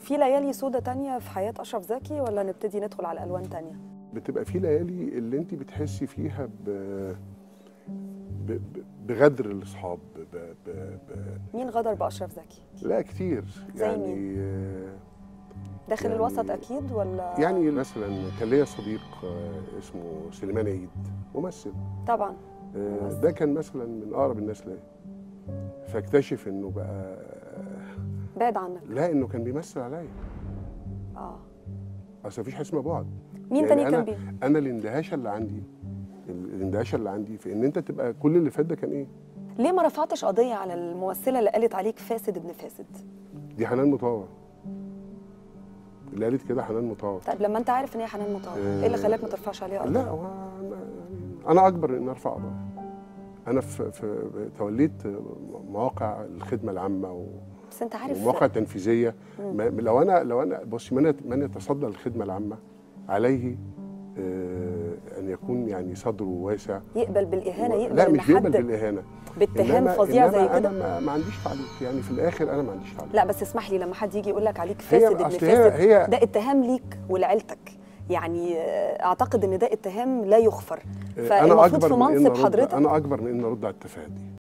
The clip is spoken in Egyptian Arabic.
في ليالي سودة تانية في حياة أشرف زكي ولا نبتدي ندخل على ألوان تانية؟ بتبقى في ليالي اللي انت بتحسي فيها ب ب- ب- بغدر الاصحاب ب... ب... ب... مين غدر بأشرف زكي؟ لا كتير زي يعني آه، داخل يعني- الوسط أكيد ولا؟ يعني مثلا كان ليا صديق آه، اسمه سليمان عيد ممثل طبعا آه، ممثل. ده كان مثلا من اقرب الناس ليا فاكتشف انه بقى بعد عنك لا انه كان بيمثل عليا اه اصل مفيش حاجه اسمها بعد مين يعني تاني أنا كان بيه؟ انا الاندهاشه اللي عندي الاندهاشه اللي عندي في ان انت تبقى كل اللي فات ده كان ايه؟ ليه ما رفعتش قضية على الممثلة اللي قالت عليك فاسد ابن فاسد؟ دي حنان مطاوع اللي قالت كده حنان مطاوع طيب لما أنت عارف إن هي حنان مطاوع إيه اللي خلاك ما ترفعش عليها قضية؟ لا هو أنا, يعني أنا اكبر ان ارفع قضايا انا في, في توليت مواقع الخدمه العامه و- بس أنت عارف ومواقع تنفيذيه ما لو انا لو انا بصي من يت- من يتصدى للخدمه العامه عليه آه، ان يكون يعني صدره واسع يقبل بالإهانة و- يقبل لا إن مش بيقبل حد بالاهانه باتهام إنما- فظيع إنما زي انا كده ما, ما عنديش تعليق يعني في الاخر انا ما عنديش تعليق لا بس اسمح لي لما حد يجي يقول لك عليك هي- فاسد ابن أصل هي- فاسد هي- ده اتهام ليك ولعيلتك يعني آه، اعتقد ان ده اتهام لا يغفر آه، فالمفروض اكبر في من إن منصب أرد- حضرتك انا اكبر من ان ارد على التفاهه دي